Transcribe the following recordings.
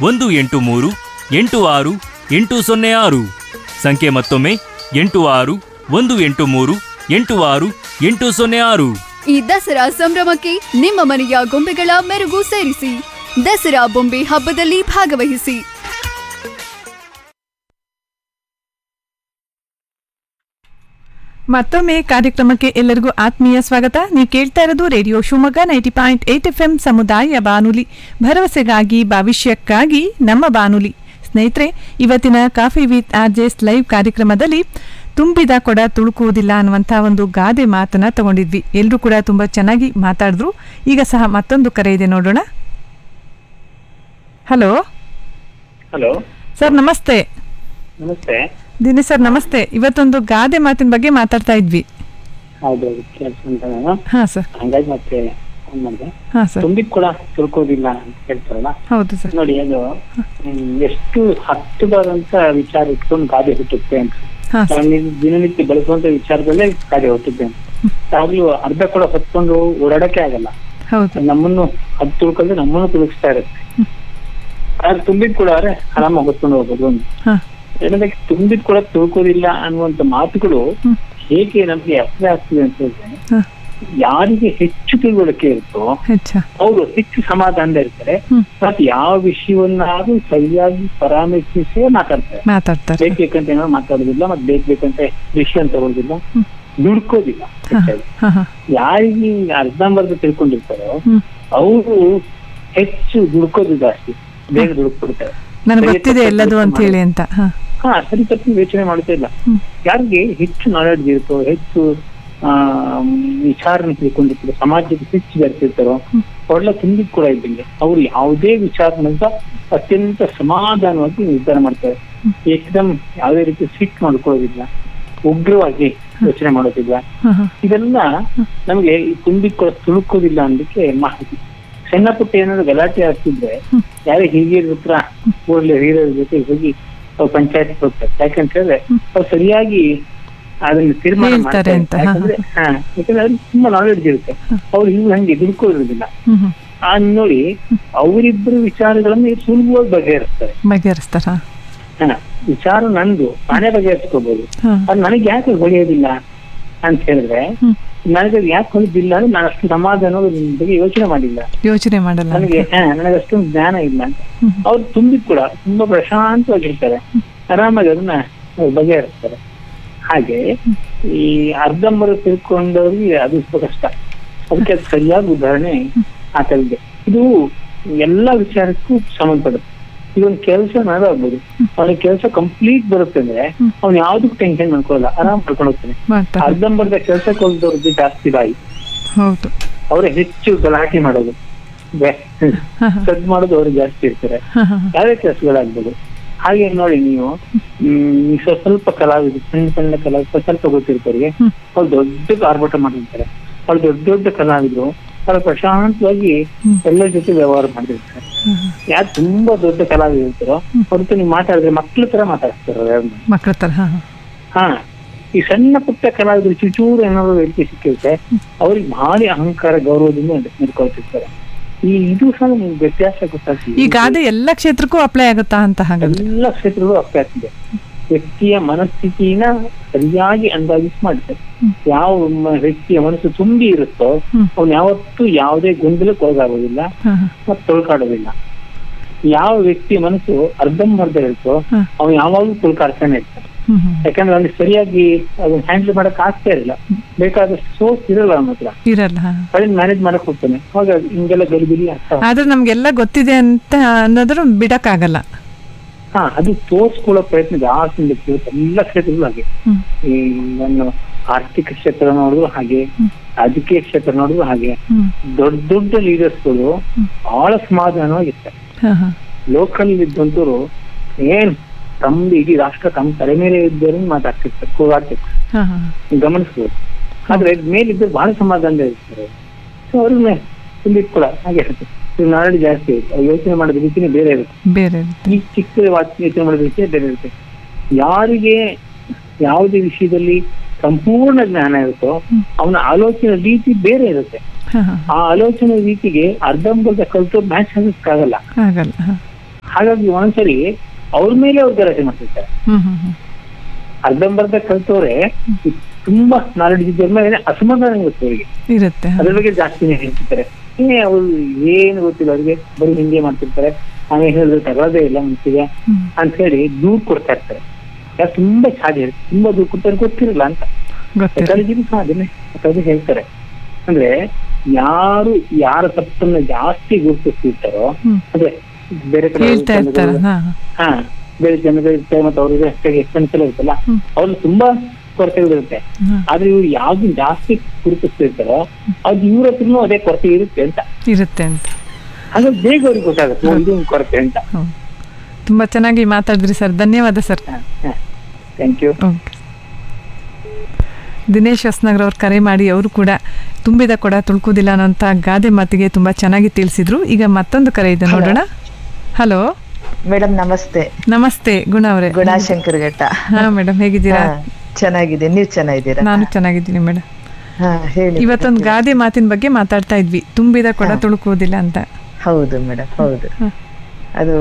ಒಂದು ಎಂಟು ಮೂರು ಎಂಟು ಆರು ಎಂಟು ಸೊನ್ನೆ ಆರು ಸಂಖ್ಯೆ ಮತ್ತೊಮ್ಮೆ ಎಂಟು ಆರು ಒಂದು ಎಂಟು ಮೂರು ಎಂಟು ಆರು ಎಂಟು ಸೊನ್ನೆ ಆರು ಈ ದಸರಾ ಸಂಭ್ರಮಕ್ಕೆ ನಿಮ್ಮ ಮನೆಯ ಗೊಂಬೆಗಳ ಮೆರುಗು ಸೇರಿಸಿ ದಸರಾ ಬೊಂಬೆ ಹಬ್ಬದಲ್ಲಿ ಭಾಗವಹಿಸಿ ಮತ್ತೊಮ್ಮೆ ಕಾರ್ಯಕ್ರಮಕ್ಕೆ ಎಲ್ಲರಿಗೂ ಆತ್ಮೀಯ ಸ್ವಾಗತ ನೀವು ಕೇಳ್ತಾ ಇರೋದು radio Shivamogga ninety point eight F M ಸಮುದಾಯ ಬಾನುಲಿ ಭರವಸೆಗಾಗಿ ಭವಿಷ್ಯಕ್ಕಾಗಿ ನಮ್ಮ ಬಾನುಲಿ ಸ್ನೇಹಿತರೆ ಇವತ್ತಿನ ಕಾಫಿ ವಿತ್ ಆರ್ಜೆಸ್ ಲೈವ್ ಕಾರ್ಯಕ್ರಮದಲ್ಲಿ ತುಂಬಿದ ಕೊಡ ತುಳುಕುವುದಿಲ್ಲ ಅನ್ನುವಂಥ ಒಂದು ಗಾದೆ ಮಾತನ್ನ ತಗೊಂಡಿದ್ವಿ ಎಲ್ಲರೂ ಕೂಡ ತುಂಬ ಚೆನ್ನಾಗಿ ಮಾತಾಡಿದ್ರು ಈಗ ಸಹ ಮತ್ತೊಂದು ಕರೆ ಇದೆ ನೋಡೋಣ ಹಲೋ ಹಲೋ ಸರ್ ನಮಸ್ತೆ ನಮಸ್ತೆ ದಿನೇಶ್ ಸರ್ ನಮಸ್ತೆ ಇವತ್ತೊಂದು ಗಾದೆ ಮಾತಿನ ಬಗ್ಗೆ ಮಾತಾಡ್ತಾ ಇದ್ವಿ ಹೌದೌದು ಕೆಲಸ ಅಂತ ನಾನು ಹಾಂ ಸರ್ ಹಂಗಾಗಿ ಮತ್ತೆ ಫೋನ್ ಮಾಡಿದೆ ಹಾಂ ಸರ್ ತುಂಬಿದ್ ಕೂಡ ತುಳ್ಕೋದಿಲ್ಲ ಅಂತ ಹೇಳ್ತಾರಲ್ಲ ಹೌದು ಸರ್ ನೋಡಿ ಅದು ಹ್ಮ್, ಎಷ್ಟು ಹತ್ತುಬಾರಂತ ವಿಚಾರ ಇಟ್ಕೊಂಡು ಗಾದೆ ಹುಟ್ಟುತ್ತೆ ಅಂತ ಹಾಂ ಸರ್ ನಾವು ನೀವು ದಿನನಿತ್ಯ ಬಳಸುವಂತ ವಿಚಾರದಲ್ಲೇ ಗಾದೆ ಹುಟ್ಟುತ್ತೆ ಅಂತ ಯಾವಾಗ್ಲೂ ಅರ್ಧ ಕೂಡ ಹೊತ್ಕೊಂಡು ಓಡಾಡಕ್ಕೆ ಆಗಲ್ಲ ಹೌದು ನಮ್ಮನ್ನು ಅದು ತುಳ್ಕೊಂಡ್ರೆ ನಮ್ಮನ್ನು ತುಳುಕ್ಸ್ತಾ ಇರುತ್ತೆ ಆದ್ರೆ ತುಂಬಿದ್ ಕೂಡ ಆದ್ರೆ ಆರಾಮಾಗಿ ಹೊತ್ಕೊಂಡು ಹೋಗ್ಬೋದು ಒಂದು ಹಾಂ ಎರಡನೇದಾಗಿ ತುಂಬಿದ್ ಕೂಡ ತುಳ್ಕೋದಿಲ್ಲ ಅನ್ನುವಂತ ಮಾತುಗಳು ಹ್ಮ್. ಹೇಗೆ ನಮ್ಗೆ ಅರ್ಥ ಆಗ್ತದೆ ಅಂತ ಹೇಳಿದ್ರೆ ಹಾಂ ಯಾರಿಗೆ ಹೆಚ್ಚು ತಿಳುವಳಿಕೆ ಇರುತ್ತೋ ಹೆಚ್ಚ ಅವರು ಹೆಚ್ಚು ಸಮಾಧಾನದ ಇರ್ತಾರೆ ಹ್ಮ್. ಮತ್ತೆ ಯಾವ ವಿಷಯವನ್ನಾದ್ರೂ ಸರಿಯಾಗಿ ಪರಾಮರ್ಶಿಸೇ ಮಾತಾಡ್ತಾರೆ ಮಾತಾಡ್ತಾರೆ ಬೇಕ್ ಬೇಕಂತ ಏನೋ ಮಾತಾಡೋದಿಲ್ಲ ಮತ್ತೆ ಬೇಕ್ ಬೇಕಂತ ವಿಷಯ ತಗೊಳ್ಳೋದಿಲ್ಲ ಹ್ಮ್. ದುಡ್ಕೋದಿಲ್ಲ ಹೆಚ್ಚಾಗಿ. ಹಾಂ ಹಾಂ ಯಾರಿಗೆ ಅರ್ಧಂಬರ್ಧ ತಿಳ್ಕೊಂಡಿರ್ತಾರೋ ಹ್ಮ್ ಅವರು ಹೆಚ್ಚು ದುಡ್ಕೋದು ಜಾಸ್ತಿ ಬೇಗ ದುಡ್ಕೊಡ್ತಾರೆ ನನಗೆ ಸರಿ ಗೊತ್ತಿದೆ ತಪ್ಪು ಎಲ್ಲದು ಅಂತ ಯೋಚನೆ ಹೇಳಿ ಅಂತ ಹಾಂ ಹಾ ಸರಿ ತಪ್ಪು ಯೋಚನೆ ಮಾಡ್ತಾ ಇಲ್ಲ ಹ್ಮ್. ಯಾರಿಗೆ ಹೆಚ್ಚು ನಾಲೆಡ್ಜ್ ಇರುತ್ತೋ ಹೆಚ್ಚು ಆ ವಿಚಾರನ ತಿಳ್ಕೊಂಡಿರ್ತಾರೋ ಸಮಾಜಕ್ಕೆ ಹೆಚ್ಚು ಬೆರೆತಿರ್ತಾರೋ ಹ್ಮ್. ಒಳ್ಳೆ ತುಂಬಿದ್ ಕೂಡ ಇದ್ದಂಗೆ ಅವ್ರು ಯಾವುದೇ ವಿಚಾರನಂತ ಅತ್ಯಂತ ಸಮಾಧಾನವಾಗಿ ನಿರ್ಧಾರ ಮಾಡ್ತಾರೆ ಏಕದಮ್ ಯಾವುದೇ ರೀತಿ ಸಿಟ್ ಮಾಡ್ಕೊಳ್ಳೋದಿಲ್ಲ ಉಗ್ರವಾಗಿ ಯೋಚನೆ ಮಾಡೋದಿಲ್ಲ ಹಾಂ ಹಾಂ ಇದೆಲ್ಲ ನಮಗೆ ಈ ತುಂಬಿದ್ ಕೂಡ ತುಳುಕೋದಿಲ್ಲ ಅನ್ನೋದಕ್ಕೆ ಮಾಹಿತಿ ಸಣ್ಣ ಪುಟ್ಟ ಏನಾದ್ರು ಗಲಾಟೆ ಆಗ್ತಿದ್ರೆ ಹ್ಮ್. ಯಾರೇ ಹಿರಿಯರ ಹತ್ರ ಕೂಡಲೇ ಹಿರಿಯರ ಜೊತೆ ಹೋಗಿ ಅವ್ರು ಪಂಚಾಯತ್ ಹೋಗ್ತಾರೆ ಯಾಕಂತ ಹೇಳಿದ್ರೆ ಅವ್ರು ಸರಿಯಾಗಿ ಅದನ್ನ ತೀರ್ಮಾನ ಹೇಳ್ತಾರೆ ಮಾಡ್ತಾರೆ ಅಂತ, ಹಾ, ಯಾಕಂದ್ರೆ ಹಾ ಯಾಕಂದ್ರೆ ಅವ್ರಿಗೆ ತುಂಬಾ ನಾಲೆಡ್ಜ್ ಇರುತ್ತೆ ಅವ್ರು ಹಿಂಗ್ ಹಂಗೆ ದುಡ್ಕೊಳ್ಳೋದಿಲ್ಲ ಹ್ಞೂ ಹ್ಞೂ ಆ ನೋಡಿ ಅವರಿಬ್ಬರು ವಿಚಾರಗಳನ್ನ ಇವ್ರು ಸುಲಭವಾಗಿ ಬಗೆಹರಿಸ್ತಾರೆ ಬಗೆಹರಿಸ್ತಾರ ಹಾ ವಿಚಾರ ನಂದು ನಾನೇ ಬಗೆಹರಿಸ್ಕೋಬಹುದು ಹಾಂ ಅದು ನನಗೆ ಯಾಕೆ ಹೊಳೆಯೋದಿಲ್ಲ ಅಂತ ಹೇಳಿದ್ರೆ ಹ್ಮ್. ನನಗೆ ಅದು ಯಾಕೆ ಹೊಲಿದಿಲ್ಲ ಅಂದ್ರೆ ನಾನು ಅಷ್ಟು ಸಮಾಧಾನ ಬಗ್ಗೆ ಯೋಚನೆ ಮಾಡಿಲ್ಲ ಯೋಚನೆ ಮಾಡಲ್ಲ ನನಗೆ ಹಾ ನನಗೆ ಅಷ್ಟೊಂದು ಜ್ಞಾನ ಇಲ್ಲ ಅಂತ ಹ್ಮ್. ಅವ್ರು ತುಂಬಿದ್ ಕೂಡ ತುಂಬಾ ಪ್ರಶಾಂತವಾಗಿರ್ತಾರೆ ಆರಾಮಾಗಿ ಅದನ್ನ ಅವ್ರು ಬಗೆಹರಿಸ್ತಾರೆ ಹಾಗೆ ಈ ಅರ್ಧಂಬರ ತಿಳ್ಕೊಂಡವ್ರಿಗೆ ಅದು ಸ್ವಲ್ಪ ಕಷ್ಟ ಅದಕ್ಕೆ ಅದು ಸರಿಯಾದ ಉದಾಹರಣೆ ಆತಳಿದೆ ಇದು ಎಲ್ಲಾ ವಿಚಾರಕ್ಕೂ ಸಂಬಂಧಪಡುತ್ತೆ ಈಗ ಒಂದು ಕೆಲಸ ಆಗ್ಬೋದು ಅವನಿಗೆ ಕೆಲಸ ಕಂಪ್ಲೀಟ್ ಬರುತ್ತೆ ಅಂದ್ರೆ ಅವ್ನು ಯಾವ್ದಕ್ಕೂ ಟೆನ್ಷನ್ ಮಾಡ್ಕೊಳ್ಳಲ್ಲ ಆರಾಮ್ ಮಾಡ್ಕೊಂಡು ಹೋಗ್ತಾನೆ ಮಾಡ್ತಾರೆ ಅರ್ಧಂಬರ್ಧ ಕೆಲಸಕ್ಕೆ ಹೋಗಿದವ್ರದ್ದು ಜಾಸ್ತಿ ಬಾಯಿ ಹೌದು ಅವರೇ ಹೆಚ್ಚು ಗಲಾಟೆ ಮಾಡೋದು ಬೆ- ಹಾಂ ಹಾಂ ಸದ್ ಮಾಡೋದು ಅವ್ರು ಜಾಸ್ತಿ ಇರ್ತಾರೆ ಹಾಂ ಹಾಂ ಯಾವ್ದೇ ಕೆಲಸಗಳಾಗ್ಬೋದು ಹಾಗೆ ನೋಡಿ ನೀವು ಹ್ಮ್ ಈ ಸ್ವ- ಸ್ವಲ್ಪ ಕಲಾವಿದರು ಸಣ್ಣ ಸಣ್ಣ ಕಲಾವಿದರು ಸ್ವಲ್ಪ ಗೊತ್ತಿರ್ತಾರೆ ಹ್ಮ್. ಅವ್ರು ದೊಡ್ಡ ಆರ್ಭಟ ಮಾಡಿರ್ತಾರೆ ಅವ್ರು ದೊಡ್ಡ ದೊಡ್ಡ ಕಲಾವಿದರು ಅವ್ರು ಪ್ರಶಾಂತವಾಗಿ ಹ್ಮ್. ಎಲ್ಲರ ಜೊತೆ ವ್ಯವಹಾರ ಮಾಡಿರ್ತಾರೆ ಯಾರು ತುಂಬಾ ದೊಡ್ಡ ಕಲಾವಿದರು ಇರ್ತಾರೋ ಅವ್ರ ಜೊತೆ ನೀವು ಮಾತಾಡಿದ್ರೆ ಮಕ್ಳ ತರ ಮಾತಾಡ್ತಾರೆ ಅವ್ರನ್ನ. ಮಕ್ಕಳ ಥರ ಹಾಂ ಹಾಂ ಹಾ ಈ ಸಣ್ಣ ಪುಟ್ಟ ಕಲಾವಿದರು ಚುಚೂರು ಏನಾದ್ರು ಹೇಳಿಕೆ ಸಿಕ್ಕಿರುತ್ತೆ ಅವ್ರಿಗೆ ಭಾರಿ ಅಹಂಕಾರ ಗೌರವದಿಂದ ನಡ್ಕೊಳ್ತಿರ್ತಾರೆ ಈ ಇದು ಸಹ ನಿಮ್ಗೆ ವ್ಯತ್ಯಾಸ ಗೊತ್ತಾಗ್ತದೆ ಈ ಗಾದೆ ಎಲ್ಲ ಕ್ಷೇತ್ರಕ್ಕೂ ಅಪ್ಲೈ ಆಗುತ್ತಾ ಅಂತ ಹಾಗಾದ್ರೆ ಎಲ್ಲ ಕ್ಷೇತ್ರಗಳು ಅಪ್ಲೈ ಆಗ್ತಿದೆ ವ್ಯಕ್ತಿಯ ಮನಸ್ಥಿತಿನ ಸರಿಯಾಗಿ ಅಂದಾಜಿಸಿ ಮಾಡ್ತಾರೆ ಯಾವ ಮ- ವ್ಯಕ್ತಿಯ ಮನಸ್ಸು ತುಂಬಿ ಇರುತ್ತೋ ಹ್ಮ್. ಅವ್ನು ಯಾವತ್ತೂ ಯಾವುದೇ ಗೊಂದಲಕ್ಕೆ ಒಳಗಾಗೋದಿಲ್ಲ ಹಾಂ ಹಾಂ ಮತ್ತೆ ತೊಳ್ಕಾಡೋದಿಲ್ಲ ಯಾವ ವ್ಯಕ್ತಿಯ ಮನಸ್ಸು ಅರ್ಧಂಬರ್ಧ ಇರುತ್ತೋ ಹಾಂ ಅವ್ನು ಯಾವಾಗ್ಲೂ ತೊಳ್ಕಾಡ್ತಾನೆ ಇರ್ತಾನೆ ಹ್ಞೂ ಹ್ಞೂ ಯಾಕಂದ್ರೆ ಅವ್ನಿಗೆ ಸರಿಯಾಗಿ ಅದನ್ನ ಹ್ಯಾಂಡಲ್ ಮಾಡಕ್ ಆಗ್ತಾ ಇರಲ್ಲ ಬೇಕಾದಷ್ಟು ಸೋರ್ಸ್ ಇರಲ್ಲ ಅವನ ಹತ್ರ ಇರಲ್ಲ ಹಾಂ ಅದನ್ನ ಮ್ಯಾನೇಜ್ ಮಾಡಕ್ ಹೋಗ್ತಾನೆ ಅವಾಗ ಹಿಂಗೆಲ್ಲ ಗಲಿಬಿಲಿ ಆಗ್ತಾ ಆದ್ರೆ ನಮ್ಗೆಲ್ಲ ಗೊತ್ತಿದೆ ಅಂತ ಅನ್ನೋದ್ರ ಬಿಡಕ್ಕಾಗಲ್ಲ ಹಾ ಅದು ತೋರ್ಸ್ಕೊಳ್ಳೋ ಪ್ರಯತ್ನ ಜಾಸ್ತಿ ಇರುತ್ತೆ ಎಲ್ಲ ಕ್ಷೇತ್ರಗಳು ಹಾಗೆ ಹ್ಮ್ ಈ ನನ್ನ ಆರ್ಥಿಕ ಕ್ಷೇತ್ರ ನೋಡಿದ್ರು ಹಾಗೆ ರಾಜಕೀಯ ಕ್ಷೇತ್ರ ನೋಡಿದ್ರು ಹಾಗೆ ಹ್ಮ್ ದೊಡ್ಡ ದೊಡ್ಡ ಲೀಡರ್ಸ್ಗಳು ಬಹಳ ಸಮಾಧಾನವಾಗಿರ್ತಾರೆ ಹಾಂ ಹಾಂ ಲೋಕಲ್ ಇದ್ದಂತವ್ರು ಏನ್ ತಮ್ದು ಇಡೀ ರಾಷ್ಟ್ರ ತಮ್ಮ ತಲೆ ಮೇಲೆ ಇದ್ದರು ಮಾತಾಡ್ತಿರ್ತಾರೆ ಕೂಗಾಡ್ತಿರ್ತಾರೆ ಹಾಂ ಹಾಂ ನೀವು ಗಮನಿಸ್ಬೋದು ಆದ್ರೆ ಮೇಲಿದ್ದು ಬಹಳ ಸಮಾಧಾನದ ಇರ್ತಾರೆ ಸೊ ಅವ್ರನ್ನ ಇಲ್ಲಿ ಕೂಡ ಹಾಗೆ ಇರುತ್ತೆ ಇವ್ರು ನಾಳೆ ಜಾಸ್ತಿ ಇರುತ್ತೆ ಅವ್ರು ಯೋಚನೆ ಮಾಡೋದ್ ರೀತಿನೇ ಬೇರೆ ಇರುತ್ತೆ ಬೇರೆ ಇರುತ್ತೆ. ಈ ಚಿಕ್ಕ ವಾಚ್ ಯೋಚನೆ ಮಾಡೋದ್ ರೀತಿಯೇ ಬೇರೆ ಇರುತ್ತೆ ಯಾರಿಗೆ ಯಾವುದೇ ವಿಷಯದಲ್ಲಿ ಸಂಪೂರ್ಣ ಜ್ಞಾನ ಇರುತ್ತೋ ಅವನ ಆಲೋಚನೆ ರೀತಿ ಬೇರೆ ಇರುತ್ತೆ ಹಾಂ ಹಾಂ ಆ ಆಲೋಚನೆ ರೀತಿಗೆ ಅರ್ಧಂಬರ್ಧ ಕಲ್ತು ಮ್ಯಾಚ್ ಆಗಕ್ಕಾಗಲ್ಲ ಆಗಲ್ಲ ಹಾಂ ಹಾಗಾಗಿ ಒಂದ್ಸರಿ ಅವ್ರ ಮೇಲೆ ಅವ್ರು ಗಲಾಟೆ ಮಾಡ್ತಿರ್ತಾರೆ ಹ್ಮ್ ಹ್ಮ್ ಹ್ಮ್ ಅರ್ಧಂಬರ್ಧ ಕಲ್ತವ್ರೆ ತುಂಬಾ ನಾಲೆಡ್ಜ್ ಇದ್ದವ್ರ ಮೇಲೆ ಅಸಮಾಧಾನ ಇರುತ್ತೆ ಅವರಿಗೆ ಇರುತ್ತೆ ಅದ್ರ ಬಗ್ಗೆ ಜಾಸ್ತಿನೇ ಹೇಳ್ತಿರ್ತಾರೆ ಇನ್ನೇ ಅವ್ರು ಏನು ಗೊತ್ತಿಲ್ಲ ಅವ್ರಿಗೆ ಬರೀ ಹಿಂಗೆ ಮಾಡ್ತಿರ್ತಾರೆ ಆಮೇಲೆ ಹೇಳಿದ್ರೆ ತಗೊಳ್ಳೋದೇ ಇಲ್ಲ ಮುಂಚೆಗೆ ಹ್ಮ್. ಅಂತ ಹೇಳಿ ದೂರ್ ಕೊಡ್ತಾ ಇರ್ತಾರೆ ಯಾಕೆ ತುಂಬಾ ಸಾಧ್ಯ ಇರುತ್ತೆ ತುಂಬಾ ದೂರ್ ಕೊಡ್ತಾರೆ ಗೊತ್ತಿರಲ್ಲ ಅಂತ ಗೊತ್ತಿರ ಸೈಕಾಲಜಿನೂ ಸಹ ಅದನ್ನೇ ಅದು ಹೇಳ್ತಾರೆ ಅಂದ್ರೆ ಯಾರು ಯಾರ ತಪ್ಪನ್ನ ಜಾಸ್ತಿ ಗುರುತಿಸ್ತಿರ್ತಾರೋ ಹ್ಮ್. ಅಂದ್ರೆ ಬೇರೆ ಕಡೆ ಹೇಳ್ತಾ ಇರ್ತಾರ ಜನಗಳು- ಹಾ ಹಾ ಬೇರೆ ಜನಗಳು ಇರ್ತಾರೆ ಮತ್ತೆ ಅವ್ರಿಗೆ ಅಷ್ಟೇ ಎಕ್ಸ್ಪೆನ್ಸಿವ್ ಇರುತ್ತಲ್ಲ ಹ್ಮ್. ಅವ್ರಿಗೆ ತುಂಬಾ ಕೊರತೆಗಳಿರುತ್ತೆ ಹಾ. ಆದ್ರೆ ಇವ್ರು ಯಾವ್ದು ಜಾಸ್ತಿ ಗುರುತಿಸ್ತಿರ್ತಾರೋ ಅದು ಇವ್ರ ಹತ್ರನೂ ಅದೇ ಕೊರತೆ ಇರುತ್ತೆ ಅಂತ ಇರುತ್ತೆ ಅಂತ ಹಾಗಾಗಿ ಬೇಗ ಅವ್ರಿಗೆ ಗೊತ್ತಾಗುತ್ತೆ ಓ, ಇದು ಒಂದ್ ಕೊರತೆ ಅಂತ ಹೌದು ತುಂಬಾ ಚೆನ್ನಾಗಿ ಮಾತಾಡಿದ್ರಿ ಸರ್ ಧನ್ಯವಾದ sir thank you okay Dinesh Hosanagar ಅವ್ರು ಕರೆ ಮಾಡಿ ಅವರು ಕೂಡ ತುಂಬಿದ ಕೊಡ ತುಳ್ಕೋದಿಲ್ಲ ಅನ್ನೋಂಥ ಗಾದೆ ಮಾತಿಗೆ ತುಂಬ ಚೆನ್ನಾಗಿ ತಿಳಿಸಿದ್ರು ಈಗ ಮತ್ತೊಂದು ಕರೆ ಇದೆ ನೋಡೋಣ ಹಲೋ ಮೇಡಮ್ ನಮಸ್ತೆ ನಮಸ್ತೆ ಗುಣ ಅವರೇ ಗುಣಾಶಂಕರ್ ಘಟ್ಟ ಹಾ ಮೇಡಮ್ ಹೇಗಿದ್ದೀರಾ ಹಾ, ಚೆನ್ನಾಗಿದೆ ನೀವ್ ಚೆನ್ನಾಗಿದ್ದೀರಾ ನಾನು ಚೆನ್ನಾಗಿದ್ದೀನಿ ಮೇಡಮ್ ಹಾ ಹೇಳಿ ಇವತ್ತೊಂದು ಗಾದೆ ಮಾತಿನ ಬಗ್ಗೆ ಮಾತಾಡ್ತಾ ಇದ್ವಿ ತುಂಬಿದ ಕೊಡ ತುಳುಕೋದಿಲ್ಲ ಅಂತ ಹೌದು ಮೇಡಮ್ ಹೌದು ಅದು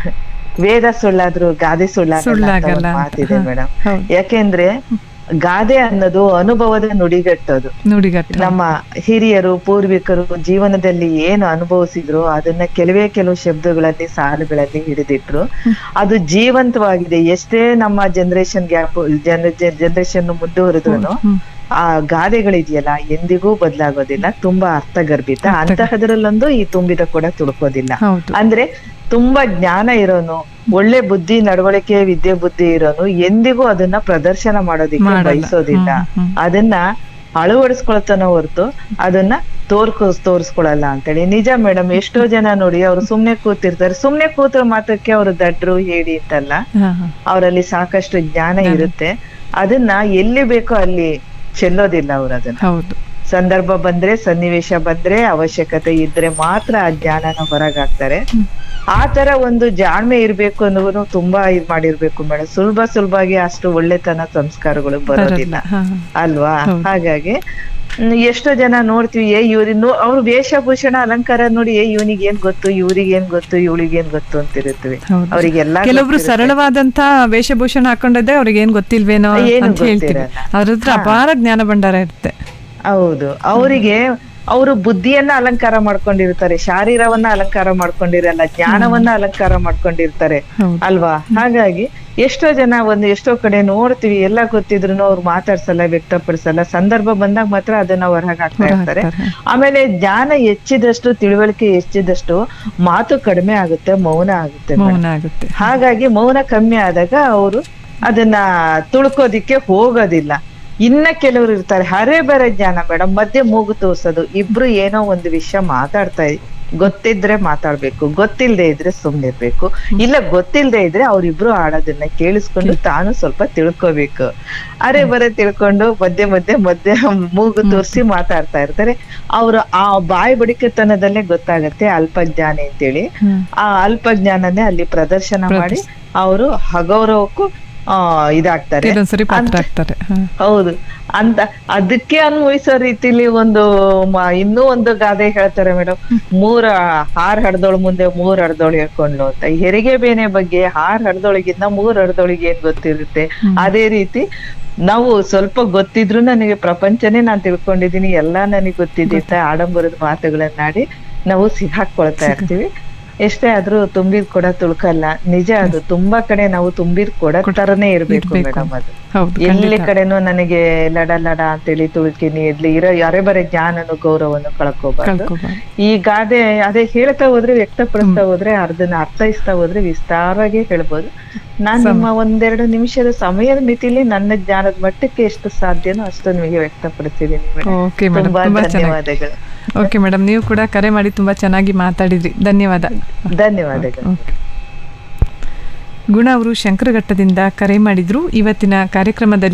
ವೇದ ಸುಳ್ಳಾದ್ರೂ ಗಾದೆ ಸುಳ್ಳಾಗಲ್ಲ ಅಂತ ಸುಳ್ಳಾಗಲ್ಲ ಒಂದ್ ಅಂತ. ಮಾತಿದೆ ಹಾ, ಮೇಡಮ್ ಹೌದು. ಯಾಕೆಂದ್ರೆ ಗಾದೆ ಅನ್ನೋದು ಅನುಭವದ ನುಡಿಗಟ್ಟೋದು ನುಡಿಗಟ್ಟು ನಮ್ಮ ಹಿರಿಯರು ಪೂರ್ವಿಕರು ಜೀವನದಲ್ಲಿ ಏನು ಅನುಭವಿಸಿದ್ರು ಅದನ್ನ ಕೆಲವೇ ಕೆಲವು ಶಬ್ದಗಳಲ್ಲಿ ಸಾಲುಗಳಲ್ಲಿ ಹಿಡಿದಿಟ್ರು ಅದು ಜೀವಂತವಾಗಿದೆ ಎಷ್ಟೇ ನಮ್ಮ ಜನರೇಷನ್ ಗ್ಯಾಪ್ ಜನ ಜನರೇಷನ್ ಮುಂದುವರೆದ್ರು ಹ್ಮ್. ಆ ಗಾದೆಗಳಿದೆಯಲ್ಲ ಎಂದಿಗೂ ಬದಲಾಗೋದಿಲ್ಲ ತುಂಬಾ ಅರ್ಥಗರ್ಭಿತ ಅಂತಹದ್ರಲ್ಲೊಂದು ಈ ತುಂಬಿದ ಕೂಡ ತುಳ್ಕೋದಿಲ್ಲ ಹೌದು ಅಂದ್ರೆ ತುಂಬಾ ಜ್ಞಾನ ಇರೋನು ಒಳ್ಳೆ ಬುದ್ಧಿ ನಡವಳಿಕೆ ವಿದ್ಯೆ ಬುದ್ಧಿ ಇರೋನು ಎಂದಿಗೂ ಅದನ್ನ ಪ್ರದರ್ಶನ ಮಾಡೋದಿಕ್ಕೆ ಮಾಡಲ್ಲ. ಬಯಸೋದಿಲ್ಲ ಹ್ಮ್, ಹ್ಮ್. ಅದನ್ನ ಅಳವಡಿಸ್ಕೊಳ್ತಾನ ಹೊರತು ಅದನ್ನ ತೋರ್ಕೊ ತೋರ್ಸ್ಕೊಳಲ್ಲ ಅಂತೇಳಿ ನಿಜ ಮೇಡಮ್ ಎಷ್ಟೋ ಜನ ನೋಡಿ ಅವ್ರು ಸುಮ್ನೆ ಕೂತಿರ್ತಾರೆ ಸುಮ್ನೆ ಕೂತ್ರ ಮಾತ್ರಕ್ಕೆ ಅವ್ರು ದಡ್ರು ಹೇಳಿ ಅಂತಲ್ಲ ಹಾ ಹಾ ಅವರಲ್ಲಿ ಸಾಕಷ್ಟು ಜ್ಞಾನ ಇರುತ್ತೆ ಅದನ್ನ ಎಲ್ಲಿ ಬೇಕೋ ಅಲ್ಲಿ ಚೆಲ್ಲೋದಿಲ್ಲ ಅವ್ರು ಅದನ್ನ ಹೌದು ಸಂದರ್ಭ ಬಂದ್ರೆ ಸನ್ನಿವೇಶ ಬಂದ್ರೆ ಅವಶ್ಯಕತೆ ಇದ್ರೆ ಮಾತ್ರ ಆ ಜ್ಞಾನನ ಹೊರಗಾಕ್ತಾರೆ ಆ ತರ ಒಂದು ಜಾಣ್ಮೆ ಇರ್ಬೇಕು ಅನ್ನೋನು ತುಂಬಾ ಇದ್ ಮಾಡಿರ್ಬೇಕು ಮೇಡಮ್ ಸುಲಭ ಸುಲಭವಾಗಿ ಅಷ್ಟು ಒಳ್ಳೆತನ ಸಂಸ್ಕಾರಗಳು ಬರೋದಿಲ್ಲ ಹಾ ಹಾ. ಅಲ್ವಾ ಹೌದು. ಹಾಗಾಗಿ ಹ್ಮ್, ಎಷ್ಟೋ ಜನ ನೋಡ್ತೀವಿ ಏ ಇವ್ರಿನ್ನು ಅವ್ರ ವೇಷಭೂಷಣ ಅಲಂಕಾರ ನೋಡಿ ಏ ಇವನಿಗೆ ಏನ್ ಗೊತ್ತು ಇವ್ರಿಗೆ ಏನ್ ಗೊತ್ತು ಇವಳಿಗೆ ಏನ್ ಗೊತ್ತು ಅಂತಿರುತ್ತವೆ ಹೌದು. ಅವರಿಗೆಲ್ಲ ಕೆಲವೊಬ್ರು ಸರಳವಾದಂತ ವೇಷಭೂಷಣ ಹಾಕೊಂಡಿದ್ದೆ ಅವ್ರಿಗೆ ಏನ್ ಗೊತ್ತಿಲ್ವೇನೋ ಏನು ಅಂತ ಹೇಳ್ತೀವಿ ಗೊತ್ತಿರಲ್ಲ. ಅವ್ರ ಹತ್ರ ಅಪಾರ ಜ್ಞಾನ ಭಂಡಾರ ಇರುತ್ತೆ ಹೌದು ಅವರಿಗೆ ಅವರು ಬುದ್ಧಿಯನ್ನ ಅಲಂಕಾರ ಮಾಡ್ಕೊಂಡಿರ್ತಾರೆ ಶಾರೀರವನ್ನ ಅಲಂಕಾರ ಮಾಡ್ಕೊಂಡಿರಲ್ಲ ಜ್ಞಾನವನ್ನ ಅಲಂಕಾರ ಮಾಡ್ಕೊಂಡಿರ್ತಾರೆ ಹೌದು. ಅಲ್ವಾ ಹಾಗಾಗಿ ಎಷ್ಟೋ ಜನ ಒಂದು ಎಷ್ಟೋ ಕಡೆ ನೋಡ್ತೀವಿ ಎಲ್ಲ ಗೊತ್ತಿದ್ರು ಅವ್ರು ಮಾತಾಡ್ಸಲ್ಲ ವ್ಯಕ್ತಪಡಿಸಲ್ಲ ಸಂದರ್ಭ ಬಂದಾಗ ಮಾತ್ರ ಅದನ್ನ ಹೊರಗೆ ಹಾಕ್ತಾ ಇರ್ತಾರೆ ಹಾಕ್ತಾರೆ. ಆಮೇಲೆ ಜ್ಞಾನ ಹೆಚ್ಚಿದಷ್ಟು ತಿಳುವಳಿಕೆ ಹೆಚ್ಚಿದಷ್ಟು ಮಾತು ಕಡಿಮೆ ಆಗುತ್ತೆ ಮೌನ ಆಗುತ್ತೆ ಮೇಡಮ್. ಮೌನ ಆಗುತ್ತೆ ಹಾಗಾಗಿ ಮೌನ ಕಮ್ಮಿ ಆದಾಗ ಅವರು ಅದನ್ನ ತುಳ್ಕೋದಿಕ್ಕೆ ಹೋಗೋದಿಲ್ಲ ಇನ್ನ ಕೆಲವರು ಇರ್ತಾರೆ ಹರೇ ಬೇರೆ ಜ್ಞಾನ ಮೇಡಮ್ ಮಧ್ಯೆ ಮೂಗು ತೋರ್ಸೋದು ಇಬ್ರು ಏನೋ ಒಂದು ವಿಷಯ ಮಾತಾಡ್ತಾ ಇ- ಗೊತ್ತಿದ್ರೆ ಮಾತಾಡ್ಬೇಕು ಗೊತ್ತಿಲ್ದೆ ಇದ್ರೆ ಸುಮ್ನಿರ್ಬೇಕು ಇಲ್ಲ ಗೊತ್ತಿಲ್ದೆ ಇದ್ರೆ ಅವ್ರಿಬ್ರು ಆಡೋದನ್ನ ಕೇಳಿಸ್ಕೊಂಡು ತಾನು ಸ್ವಲ್ಪ ತಿಳ್ಕೊಬೇಕು ಅರೆ ಬರೆ ತಿಳ್ಕೊಂಡು ಮಧ್ಯೆ ಮಧ್ಯೆ ಮಧ್ಯೆ ಮೂಗು ತೋರಿಸಿ ಮಾತಾಡ್ತಾ ಇರ್ತಾರೆ ಅವ್ರು ಆ ಬಾಯಿ ಬಡಿಕೆತನದಲ್ಲೇ ಗೊತ್ತಾಗತ್ತೆ ಅಲ್ಪಜ್ಞಾನಿ ಅಂತೇಳಿ ಹ್ಮ್. ಆ ಅಲ್ಪಜ್ಞಾನನೇ ಅಲ್ಲಿ ಪ್ರದರ್ಶನ ಮಾಡಿ ಅವರು ಹಗೌರವಕ್ಕೂ ಆ ಇದಾಗ್ತಾರೆ ಕೆಲವೊಂದ್ಸರಿ ಪಾತ್ರ ಅಂತ- ಆಗ್ತಾರೆ ಹಾ. ಹೌದು ಅಂತ ಅದಕ್ಕೆ ಅನ್ವಯಿಸೋ ರೀತಿಲಿ ಒಂದು ಮ- ಇನ್ನೂ ಒಂದು ಗಾದೆ ಹೇಳ್ತಾರೆ ಮೇಡಮ್ ಮೂರ ಹಾರ್ ಹಡ್ದೋಳ್ ಮುಂದೆ ಮೂರ್ ಹಡ್ದೋಳು ಹೇಳ್ಕೊಂಡ್ಲು ಅಂತ ಈ ಹೆರಿಗೆ ಬೇನೆ ಬಗ್ಗೆ ಹಾರ್ ಹಡ್ದೋಳಿಗಿಂತ ಮೂರ್ ಹಡ್ದೋಳಿಗೆ ಏನ್ ಗೊತ್ತಿರುತ್ತೆ ಅದೇ ರೀತಿ ನಾವು ಸ್ವಲ್ಪ ಗೊತ್ತಿದ್ರು ನನಗೆ ಪ್ರಪಂಚನೇ ನಾನ್ ತಿಳ್ಕೊಂಡಿದೀನಿ ಎಲ್ಲಾ ನನಗೆ ಗೊತ್ತಿದೆ ಅಂತ ಆಡಂಬರದ ಮಾತುಗಳನ್ನಾಡಿ ನಾವು ಸಿಕ್ಕಾಕೊಳ್ತಾ ಇರ್ತೀವಿ ಎಷ್ಟೇ ಆದ್ರೂ ತುಂಬಿದ್ ಕೊಡ ತುಳ್ಕಲ್ಲ ನಿಜ ಅದು ತುಂಬಾ ಕಡೆ ನಾವು ತುಂಬಿದ್ ಕೊಡ ತರನೇ ಇರ್ಬೇಕು ಇರ್ಬೇಕು. ಮೇಡಮ್ ಅದು ಹೌದು ಎಲ್ಲಿ ಖಂಡಿತ. ಕಡೆನೂ ನನಗೆ ಲಡ ಲಡ ಅಂತೇಳಿ ತುಳ್ಕಿನಿ ಇರ್ಲಿ ಇರೋ ಯಾರೇ ಬರೇ ಜ್ಞಾನನು ಗೌರವನು ಕಳ್ಕೋಬಾರ್ದು ಕಳ್ಕೊಬಾರ್ದು. ಈ ಗಾದೆ ಅದೇ ಹೇಳ್ತಾ ಹೋದ್ರೆ ವ್ಯಕ್ತಪಡಿಸ್ತಾ ಹೋದ್ರೆ ಅದನ್ನ ಅರ್ಥೈಸ್ತಾ ಹೋದ್ರೆ ವಿಸ್ತಾರವಾಗಿ ಹೇಳ್ಬೋದು ನಾನ್ ನಿಮ್ಮ ಒಂದೆರಡು ನಿಮಿಷದ ಸಮಯದ ಮಿತಿಲಿ ನನ್ನ ಜ್ಞಾನದ ಮಟ್ಟಕ್ಕೆ ಎಷ್ಟು ಸಾಧ್ಯನೋ ಅಷ್ಟು ನಿಮಗೆ ವ್ಯಕ್ತಪಡಿಸಿದೀನಿ ಮೇಡಮ್ ಓಕೆ ಮೇಡಮ್ ತುಂಬಾ ತುಂಬಾ ಚೆನ್ನಾಗಿ ಧನ್ಯವಾದಗಳು ಓಕೆ ಮೇಡಮ್ ನೀವು ಕೂಡ ಕರೆ ಮಾಡಿ ತುಂಬಾ ಚೆನ್ನಾಗಿ ಮಾತಾಡಿದ್ರಿ ಧನ್ಯವಾದ ಧನ್ಯವಾದಗಳು ಓಕೆ ಗುಣ ಅವರು ಶಂಕರಘಟ್ಟದಿಂದ ಕರೆ ಮಾಡಿದ್ರು ಇವತ್ತಿನ ಕಾರ್ಯಕ್ರಮದಲ್ಲಿ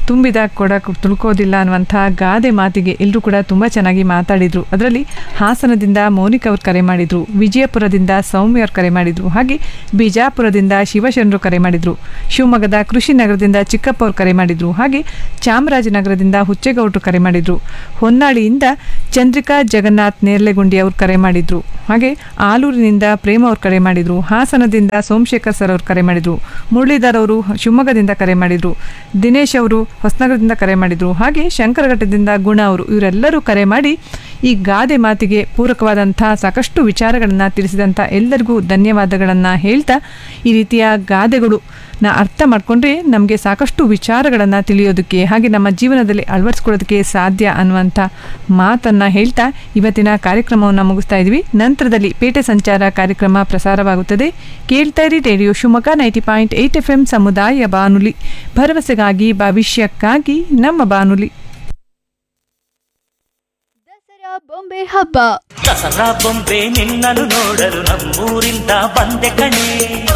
ತುಂಬಿದ ಕೊಡ ಕು- ತುಳ್ಕೋದಿಲ್ಲ ಅನ್ನುವಂಥ ಗಾದೆ ಮಾತಿಗೆ ಎಲ್ಲರೂ ಕೂಡ ತುಂಬ ಚೆನ್ನಾಗಿ ಮಾತಾಡಿದರು ಅದರಲ್ಲಿ ಹಾಸನದಿಂದ ಮೌನಿಕ್ ಅವ್ರು ಕರೆ ಮಾಡಿದರು ವಿಜಯಪುರದಿಂದ ಸೌಮ್ಯ ಅವ್ರು ಕರೆ ಮಾಡಿದರು ಹಾಗೆ ಬಿಜಾಪುರದಿಂದ ಶಿವಶರಣರು ಕರೆ ಮಾಡಿದರು ಶಿವಮೊಗ್ಗದ ಕೃಷಿ ನಗರದಿಂದ ಚಿಕ್ಕಪ್ಪ ಅವ್ರು ಕರೆ ಮಾಡಿದರು ಹಾಗೆ ಚಾಮರಾಜನಗರದಿಂದ ಹುಚ್ಚೇಗೌಡರು ಕರೆ ಮಾಡಿದರು ಹೊನ್ನಾಳಿಯಿಂದ ಚಂದ್ರಿಕಾ ಜಗನ್ನಾಥ್ ನೇರ್ಲೆಗುಂಡಿ ಅವ್ರು ಕರೆ ಮಾಡಿದರು ಹಾಗೆ ಆಲೂರಿನಿಂದ ಪ್ರೇಮ ಅವ್ರು ಕರೆ ಮಾಡಿದರು ಹಾಸನದಿಂದ ಸೋಮಶೇಖರ್ ಸರ್ ಅವ್ರು ಕರೆ ಮಾಡಿದರು ಮುರಳೀಧರ್ ಅವರು ಶಿವಮೊಗ್ಗದಿಂದ ಕರೆ ಮಾಡಿದರು ದಿನೇಶ್ ಅವರು ಹೊಸನಗರದಿಂದ ಕರೆ ಮಾಡಿದರು ಹಾಗೆ ಶಂಕರಘಟ್ಟದಿಂದ ಗುಣ ಅವರು ಇವರೆಲ್ಲರೂ ಕರೆ ಮಾಡಿ ಈ ಗಾದೆ ಮಾತಿಗೆ ಪೂರಕವಾದಂಥ ಸಾಕಷ್ಟು ವಿಚಾರಗಳನ್ನು ತಿಳಿಸಿದಂಥ ಎಲ್ಲರಿಗೂ ಧನ್ಯವಾದಗಳನ್ನು ಹೇಳ್ತಾ ಈ ರೀತಿಯ ಗಾದೆಗಳು ನ ಅರ್ಥ ಮಾಡಿಕೊಂಡ್ರೆ ನಮಗೆ ಸಾಕಷ್ಟು ವಿಚಾರಗಳನ್ನು ತಿಳಿಯೋದಕ್ಕೆ ಹಾಗೆ ನಮ್ಮ ಜೀವನದಲ್ಲಿ ಅಳವಡಿಸ್ಕೊಳ್ಳೋದಕ್ಕೆ ಸಾಧ್ಯ ಅನ್ನುವಂಥ ಮಾತನ್ನು ಹೇಳ್ತಾ ಇವತ್ತಿನ ಕಾರ್ಯಕ್ರಮವನ್ನು ಮುಗಿಸ್ತಾ ಇದ್ವಿ ನಂತರದಲ್ಲಿ ಪೇಟೆ ಸಂಚಾರ ಕಾರ್ಯಕ್ರಮ ಪ್ರಸಾರವಾಗುತ್ತದೆ ಕೇಳ್ತಾ ಇರಿ radio Shivamogga ninety point eight F M ಸಮುದಾಯ ಬಾನುಲಿ ಭರವಸೆಗಾಗಿ ಭವಿಷ್ಯಕ್ಕಾಗಿ ನಮ್ಮ ಬಾನುಲಿ ದಸರಾ ಬೊಂಬೆ ಹಬ್ಬ ದಸರಾ ಬೊಂಬೆ ನಿನ್ನನ್ನು ನೋಡಲು ನಮ್ಮೂರಿಂದ ಬಂದೆ ಕಣೆ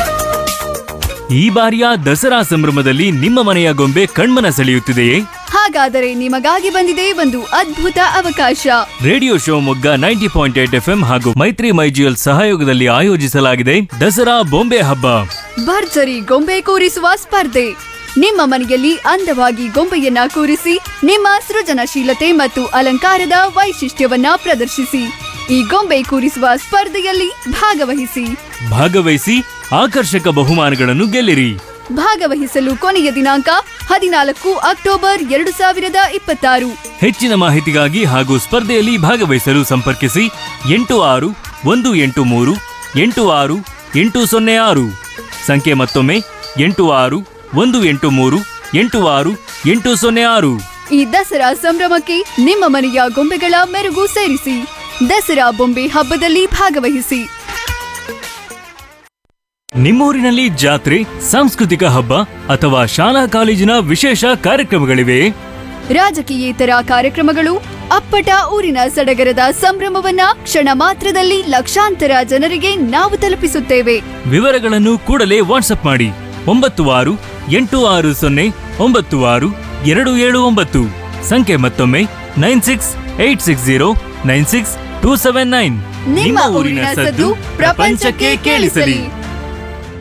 ಈ ಬಾರಿಯ ದಸರಾ ಸಂಭ್ರಮದಲ್ಲಿ ನಿಮ್ಮ ಮನೆಯ ಗೊಂಬೆ ಕಣ್ಮನ ಸೆಳೆಯುತ್ತಿದೆಯೇ ಹಾಗಾದರೆ ನಿಮಗಾಗಿ ಬಂದಿದೆ ಒಂದು ಅದ್ಭುತ ಅವಕಾಶ radio Shivamogga ninety point eight F ಹಾಗೂ ಮೈತ್ರಿ ಮೈಜಿಯಲ್ ಸಹಯೋಗದಲ್ಲಿ ಆಯೋಜಿಸಲಾಗಿದೆ ದಸರಾ ಬೊಂಬೆ ಹಬ್ಬ ಭರ್ಜರಿ ಗೊಂಬೆ ಕೂರಿಸುವ ಸ್ಪರ್ಧೆ ನಿಮ್ಮ ಮನೆಯಲ್ಲಿ ಅಂದವಾಗಿ ಗೊಂಬೆಯನ್ನ ಕೂರಿಸಿ ನಿಮ್ಮ ಸೃಜನಶೀಲತೆ ಮತ್ತು ಅಲಂಕಾರದ ವೈಶಿಷ್ಟ್ಯವನ್ನ ಪ್ರದರ್ಶಿಸಿ ಈ ಗೊಂಬೆ ಕೂರಿಸುವ ಸ್ಪರ್ಧೆಯಲ್ಲಿ ಭಾಗವಹಿಸಿ ಭಾಗವಹಿಸಿ ಆಕರ್ಷಕ ಬಹುಮಾನಗಳನ್ನು ಗೆಲ್ಲಿರಿ ಭಾಗವಹಿಸಲು ಕೊನೆಯ ದಿನಾಂಕ ಹದಿನಾಲ್ಕು ಅಕ್ಟೋಬರ್ ಎರಡು ಸಾವಿರದ ಇಪ್ಪತ್ತಾರು ಹೆಚ್ಚಿನ ಮಾಹಿತಿಗಾಗಿ ಹಾಗೂ ಸ್ಪರ್ಧೆಯಲ್ಲಿ ಭಾಗವಹಿಸಲು ಸಂಪರ್ಕಿಸಿ ಎಂಟು ಆರು ಒಂದು ಎಂಟು ಮೂರು ಎಂಟು ಆರು ಎಂಟು ಸೊನ್ನೆ ಆರು ಸಂಖ್ಯೆ ಮತ್ತೊಮ್ಮೆ ಎಂಟು ಆರು ಒಂದು ಎಂಟು ಮೂರು ಎಂಟು ಆರು ಎಂಟು ಸೊನ್ನೆ ಆರು ಈ ದಸರಾ ಸಂಭ್ರಮಕ್ಕೆ ನಿಮ್ಮ ಮನೆಯ ಗೊಂಬೆಗಳ ಮೆರುಗು ಸೇರಿಸಿ ದಸರಾ ಬೊಂಬೆ ಹಬ್ಬದಲ್ಲಿ ಭಾಗವಹಿಸಿ ನಿಮ್ಮೂರಿನಲ್ಲಿ ಜಾತ್ರೆ ಸಾಂಸ್ಕೃತಿಕ ಹಬ್ಬ ಅಥವಾ ಶಾಲಾ ಕಾಲೇಜಿನ ವಿಶೇಷ ಕಾರ್ಯಕ್ರಮಗಳಿವೆ ರಾಜಕೀಯೇತರ ಕಾರ್ಯಕ್ರಮಗಳು ಅಪ್ಪಟ ಊರಿನ ಸಡಗರದ ಸಂಭ್ರಮವನ್ನ ಕ್ಷಣ ಮಾತ್ರದಲ್ಲಿ ಲಕ್ಷಾಂತರ ಜನರಿಗೆ ನಾವು ತಲುಪಿಸುತ್ತೇವೆ ವಿವರಗಳನ್ನು ಕೂಡಲೇ ವಾಟ್ಸಪ್ ಮಾಡಿ ಒಂಬತ್ತು ಆರು ಎಂಟು ಆರು ಸೊನ್ನೆ ಒಂಬತ್ತು ಆರು ಎರಡು ಏಳು ಒಂಬತ್ತು ಸಂಖ್ಯೆ ಮತ್ತೊಮ್ಮೆ nine six eight six zero nine six two seven nine ನಿಮ್ಮ ಊರಿನ ಸದ್ದು ಪ್ರಪಂಚಕ್ಕೆ ಕೇಳಿಸಲಿ